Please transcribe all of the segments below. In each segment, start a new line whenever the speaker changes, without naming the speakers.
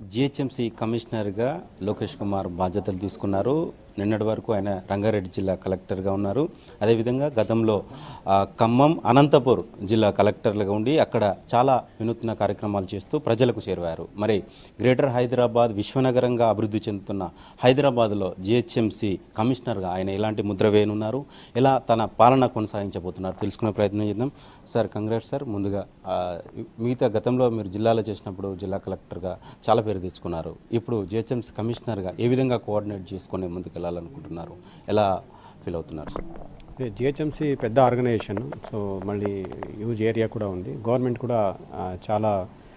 GHMC కమిషనర్గా లోకేష్ కుమార్ బాధ్యతలు తీసుకున్నారు నిన్నటి వరకు ఆయన రంగారెడ్డి జిల్లా కలెక్టర్గా ఉన్నారు అదేవిధంగా గతంలో ఆ, ఖమ్మం అనంతపూర్ జిల్లా కలెక్టర్లుగా ఉండి అక్కడ చాలా వినూత్న కార్యక్రమాలు చేస్తూ ప్రజలకు చేరువారు మరి గ్రేటర్ హైదరాబాద్ విశ్వనగరంగా అభివృద్ధి చెందుతున్న హైదరాబాద్లో జిహెచ్ఎంసీ కమిషనర్గా ఆయన ఎలాంటి ముద్ర వేయనున్నారు ఎలా తన పాలన కొనసాగించబోతున్నారు తెలుసుకునే ప్రయత్నం చేద్దాం సార్ కంగ్రాట్స్ సార్ ముందుగా ఆ, మిగతా గతంలో మీరు జిల్లాలో చేసినప్పుడు జిల్లా కలెక్టర్గా చాలా పేరు తెచ్చుకున్నారు ఇప్పుడు జిహెచ్ఎంసీ కమిషనర్గా ఏ విధంగా కోఆర్డినేట్ చేసుకొని ముందుకు వెళ్ళాలనుకుంటున్నారు ఎలా ఫీల్ అవుతున్నారు సార్
జిహెచ్ఎంసీ పెద్ద ఆర్గనైజేషన్ సో మళ్ళీ యూజ్ ఏరియా కూడా ఉంది గవర్నమెంట్ కూడా ఆ, చాలా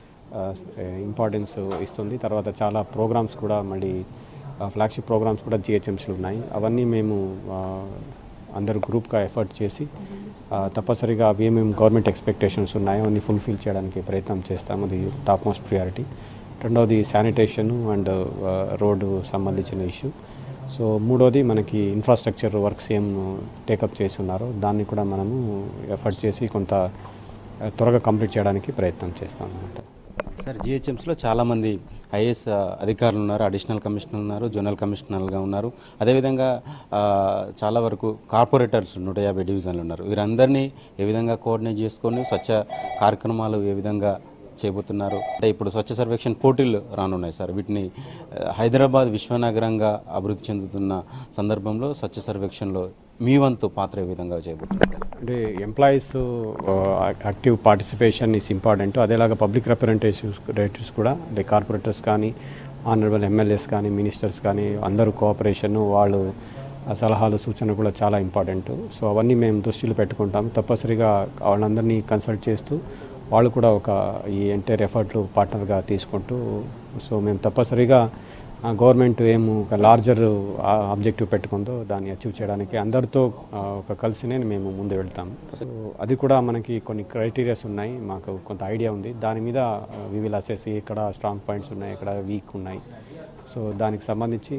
ఇంపార్టెన్స్ ఇస్తుంది తర్వాత చాలా ప్రోగ్రామ్స్ కూడా మళ్ళీ ఫ్లాగ్షిప్ ప్రోగ్రామ్స్ కూడా జిహెచ్ఎంసీలు ఉన్నాయి అవన్నీ మేము ఆ, అందరూ గ్రూప్గా ఎఫర్ట్ చేసి ఆ, తప్పనిసరిగా అవి ఏమేమి గవర్నమెంట్ ఎక్స్పెక్టేషన్స్ ఉన్నాయో అన్ని ఫుల్ఫిల్ చేయడానికి ప్రయత్నం చేస్తాం అది టాప్ మోస్ట్ ప్రియారిటీ రెండవది శానిటేషన్ అండ్ రోడ్డు సంబంధించిన ఇష్యూ సో మూడోది మనకి ఇన్ఫ్రాస్ట్రక్చర్ వర్క్స్ ఏం టేకప్ చేసి ఉన్నారో దాన్ని కూడా మనము ఎఫర్ట్ చేసి కొంత ఆ, త్వరగా కంప్లీట్ చేయడానికి ప్రయత్నం చేస్తాం అనమాట
సార్ జిహెచ్ఎంసీలో చాలామంది ఐఏఎస్ అధికారులు ఉన్నారు అడిషనల్ కమిషనర్ ఉన్నారు జోనల్ కమిషనర్గా ఉన్నారు అదేవిధంగా ఆ, చాలా వరకు కార్పొరేటర్స్ నూట యాభై డివిజన్లు ఉన్నారు వీరందరినీ ఏ విధంగా కోఆర్డినేట్ చేసుకొని స్వచ్ఛ కార్యక్రమాలు ఏ విధంగా చేయబోతున్నారు అంటే ఇప్పుడు స్వచ్ఛ సర్వేక్షణ పోటీలు రానున్నాయి సార్ వీటిని ఆ, హైదరాబాద్ విశ్వనగరంగా అభివృద్ధి చెందుతున్న సందర్భంలో స్వచ్ఛ సర్వేక్షణలో మీ వంతు పాత్ర ఏ విధంగా చేయబోతున్నారు
అంటే employees active participation is important అదేలాగా పబ్లిక్ రిప్రజెంటేటివ్స్ రేటివ్స్ కూడా అంటే కార్పొరేటర్స్ కానీ ఆనరబుల్ ఎమ్మెల్యేస్ కానీ మినిస్టర్స్ కానీ అందరూ కోఆపరేషన్ వాళ్ళు ఆ సలహాలు సూచనలు కూడా చాలా ఇంపార్టెంట్ సో అవన్నీ మేము దృష్టిలో పెట్టుకుంటాం తప్పనిసరిగా వాళ్ళందరినీ కన్సల్ట్ చేస్తూ వాళ్ళు కూడా ఒక ఈ ఎంటైర్ ఎఫర్ట్లు పార్ట్నర్గా తీసుకుంటూ సో మేము తప్పనిసరిగా గవర్నమెంట్ ఏం ఒక లార్జర్ ఆబ్జెక్టివ్ పెట్టుకుందో దాన్ని అచీవ్ చేయడానికి అందరితో ఆ, ఒక కలిసినే మేము ముందు వెళ్తాం సో అది కూడా మనకి కొన్ని క్రైటీరియాస్ ఉన్నాయి మాకు కొంత ఐడియా ఉంది దాని మీద వి విల్ అసెస్ ఎక్కడ స్ట్రాంగ్ పాయింట్స్ ఉన్నాయి ఎక్కడ వీక్ ఉన్నాయి సో దానికి సంబంధించి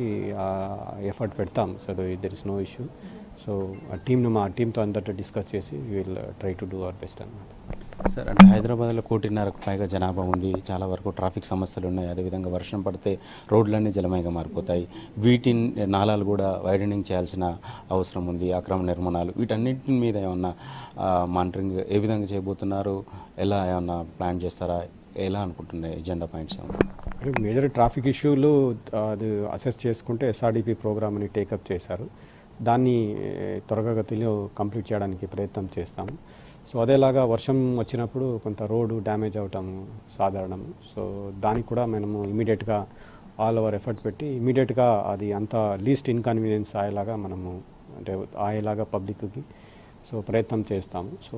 ఎఫర్ట్ పెడతాం so there is no issue so ఆ టీంను మా టీంతో అందరితో డిస్కస్ చేసి will try to do our best అన్నమాట
సార్ అంటే హైదరాబాద్లో కోటిన్నరకు పైగా జనాభా ఉంది చాలా వరకు ట్రాఫిక్ సమస్యలు ఉన్నాయి అదేవిధంగా వర్షం పడితే రోడ్లన్నీ జలమయంగా మారిపోతాయి వీటి నాలాలు కూడా వైడనింగ్ చేయాల్సిన అవసరం ఉంది అక్రమ నిర్మాణాలు వీటన్నిటి మీద ఏమన్నా మానిటరింగ్ ఏ విధంగా చేయబోతున్నారు ఎలా ఏమన్నా ప్లాన్ చేస్తారా ఎలా అనుకుంటున్నాయి ఎజెండా పాయింట్స్ ఏమన్నా
అంటే మేజర్ ట్రాఫిక్ ఇష్యూలు ఆ, అది అసెస్ చేసుకుంటే ఎస్ఆర్డిపి ప్రోగ్రామ్ని టేకప్ చేశారు దాన్ని ఏ, త్వరగతిలో కంప్లీట్ చేయడానికి ప్రయత్నం చేస్తాము సో అదేలాగా వర్షం వచ్చినప్పుడు కొంత రోడ్డు డ్యామేజ్ అవటం సాధారణం సో దానికి కూడా మనము ఇమీడియట్గా ఆల్ ఓవర్ ఎఫర్ట్ పెట్టి ఇమీడియట్గా అది అంత లీస్ట్ ఇన్కన్వీనియన్స్ అయ్యేలాగా మనము అంటే అయ్యేలాగా పబ్లిక్కి సో ప్రయత్నం చేస్తాము సో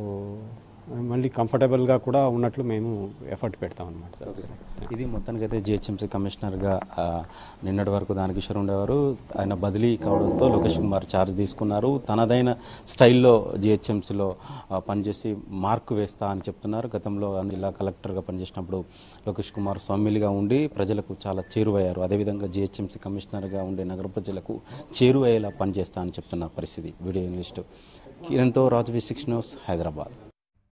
మళ్ళీ కంఫర్టబుల్గా కూడా ఉన్నట్లు మేము ఎఫర్ట్ పెడతాం అనమాట
ఇది మొత్తానికైతే జిహెచ్ఎంసీ కమిషనర్గా ఆ, నిన్నటి వరకు దానకిషోర్ ఉండేవారు ఆయన బదిలీ కావడంతో లోకేష్ కుమార్ ఛార్జ్ తీసుకున్నారు తనదైన స్టైల్లో జిహెచ్ఎంసీలో పనిచేసి మార్కు వేస్తా అని చెప్తున్నారు గతంలో ఆయన జిల్లా కలెక్టర్గా పనిచేసినప్పుడు లోకేష్ కుమార్ స్వామిలిగా ఉండి ప్రజలకు చాలా చేరువయ్యారు అదేవిధంగా జిహెచ్ఎంసీ కమిషనర్గా ఉండే నగర ప్రజలకు చేరువయ్యేలా పనిచేస్తా అని చెప్తున్న పరిస్థితి వీడియో జర్నలిస్టు కిరణ్తో Raju V six news Hyderabad